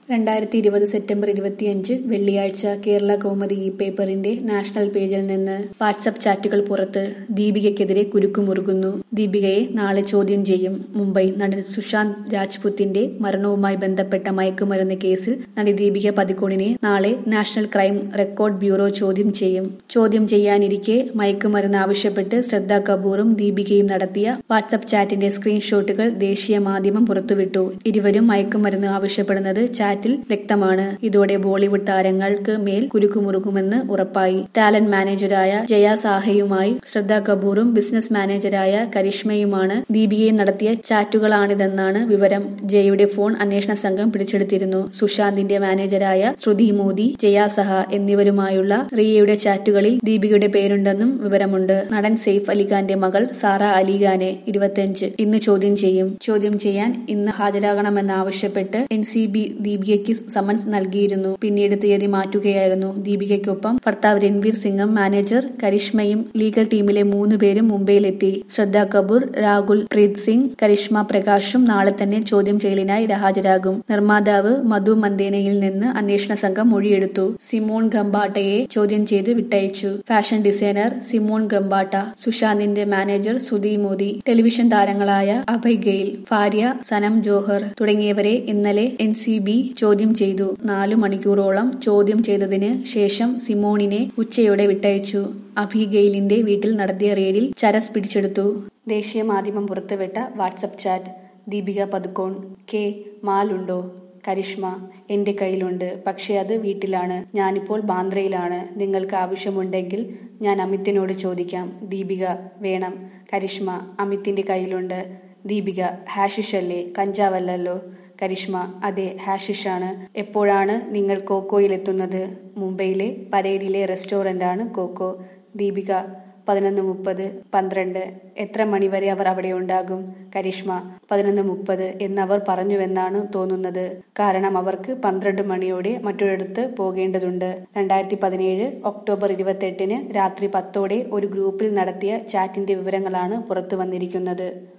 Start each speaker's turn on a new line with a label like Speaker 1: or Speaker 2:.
Speaker 1: രണ്ടായിരത്തി ഇരുപത് സെപ്റ്റംബർ ഇരുപത്തിയഞ്ച് വെള്ളിയാഴ്ച കേരള കൗമുദി ഈ പേപ്പറിന്റെ നാഷണൽ പേജിൽ നിന്ന് വാട്സപ്പ് ചാറ്റുകൾ പുറത്ത് ദീപികയ്ക്കെതിരെ കുരുക്കുമുറുകുന്നു ദീപികയെ നാളെ ചോദ്യം ചെയ്യും മുംബൈ നടൻ സുശാന്ത് രാജ്പുത്തിന്റെ മരണവുമായി ബന്ധപ്പെട്ട മയക്കുമരുന്ന് കേസിൽ നടി ദീപിക പതിക്കോണിനെ നാളെ നാഷണൽ ക്രൈം റെക്കോർഡ് ബ്യൂറോ ചോദ്യം ചെയ്യും ചോദ്യം ചെയ്യാനിരിക്കെ മയക്കുമരുന്ന് ആവശ്യപ്പെട്ട് ശ്രദ്ധ കപൂറും ദീപികയും നടത്തിയ വാട്സപ്പ് ചാറ്റിന്റെ സ്ക്രീൻഷോട്ടുകൾ ദേശീയ മാധ്യമം പുറത്തുവിട്ടു ഇരുവരും മയക്കുമരുന്ന് ആവശ്യപ്പെടുന്നത് ചാറ്റിൽ വ്യക്തമാണ് ഇതോടെ ബോളിവുഡ് താരങ്ങൾക്ക് മേൽ കുരുക്കുമുറുകുമെന്ന് ഉറപ്പായി ടാലന്റ് മാനേജരായ ജയ സാഹയുമായി ശ്രദ്ധ കപൂറും ബിസിനസ് മാനേജരായ കരിഷ്മയുമാണ് ദീപികയും നടത്തിയ ചാറ്റുകളാണിതെന്നാണ് വിവരം ജയയുടെ ഫോൺ അന്വേഷണ സംഘം പിടിച്ചെടുത്തിരുന്നു സുശാന്തിന്റെ മാനേജരായ ശ്രുതി മോദി ജയ സഹ എന്നിവരുമായുള്ള റിയയുടെ ചാറ്റുകളിൽ ദീപികയുടെ പേരുണ്ടെന്നും വിവരമുണ്ട് നടൻ സെയ്ഫ് അലിഖാന്റെ മകൾ സാറ അലിഖാനെ ഇരുപത്തിയഞ്ച് ഇന്ന് ചോദ്യം ചെയ്യും ചോദ്യം ചെയ്യാൻ ഇന്ന് ഹാജരാകണമെന്നാവശ്യപ്പെട്ട് എൻ സി ബി ദീപികയ്ക്ക് സമൻസ് നൽകിയിരുന്നു പിന്നീട് തീയതി മാറ്റുകയായിരുന്നു ദീപികയ്ക്കൊപ്പം ഭർത്താവ് രൺവീർ സിംഗും മാനേജർ കരിഷ്മയും ലീഗൽ ടീമിലെ മൂന്ന് പേരും മുംബൈയിലെത്തി ശ്രദ്ധ കപൂർ രാഹുൽ പ്രീത് സിംഗ് കരിഷ്മ പ്രകാശും നാളെ തന്നെ ചോദ്യം ചെയ്യലിനായി ഹാജരാകും നിർമ്മാതാവ് മധു മന്ദേനയിൽ നിന്ന് അന്വേഷണ സംഘം മൊഴിയെടുത്തു സിമോൺ ഗംബാട്ടയെ ചോദ്യം ചെയ്ത് വിട്ടയച്ചു ഫാഷൻ ഡിസൈനർ സിമോൺ ഗംബാട്ട സുശാന്തിന്റെ മാനേജർ സുധി മോദി ടെലിവിഷൻ താരങ്ങളായ അഭയ് ഗെയിൽ ഭാര്യ സനം ജോഹർ തുടങ്ങിയവരെ ഇന്നലെ എൻ സി ബി ചോദ്യം ചെയ്തു നാലു മണിക്കൂറോളം ചോദ്യം ചെയ്തതിന് ശേഷം സിമോണിനെ ഉച്ചയോടെ വിട്ടയച്ചു അഭിഗെയിലിന്റെ വീട്ടിൽ നടത്തിയ റെയ്ഡിൽ ചരസ് പിടിച്ചെടുത്തു ദേശീയ മാധ്യമം പുറത്തുവിട്ട WhatsApp chat Deepika Padukone K മാലുണ്ടോ കരിഷ്മ എന്റെ കയ്യിലുണ്ട് പക്ഷെ അത് വീട്ടിലാണ് ഞാനിപ്പോൾ ബാന്ദ്രയിലാണ് നിങ്ങൾക്ക് ആവശ്യമുണ്ടെങ്കിൽ ഞാൻ അമിത്തിനോട് ചോദിക്കാം ദീപിക വേണം കരിഷ്മ അമിത്തിന്റെ കയ്യിലുണ്ട് ദീപിക ഹാഷിഷ് അല്ലേ കഞ്ചാവല്ലല്ലോ കരിഷ്മ അതെ ഹാഷിഷാണ് എപ്പോഴാണ് നിങ്ങൾ കോക്കോയിലെത്തുന്നത് മുംബൈയിലെ പരേഡിലെ റെസ്റ്റോറൻ്റാണ് കോക്കോ ദീപിക പതിനൊന്ന് മുപ്പത് പന്ത്രണ്ട് എത്ര മണിവരെ അവർ അവിടെ ഉണ്ടാകും കരിഷ്മ പതിനൊന്ന് മുപ്പത് എന്നവർ പറഞ്ഞുവെന്നാണ് തോന്നുന്നത് കാരണം അവർക്ക് പന്ത്രണ്ട് മണിയോടെ മറ്റൊരിടത്ത് പോകേണ്ടതുണ്ട് രണ്ടായിരത്തി പതിനേഴ് ഒക്ടോബർ ഇരുപത്തെട്ടിന് രാത്രി പത്തോടെ ഒരു ഗ്രൂപ്പിൽ നടത്തിയ ചാറ്റിന്റെ വിവരങ്ങളാണ് പുറത്തു വന്നിരിക്കുന്നത്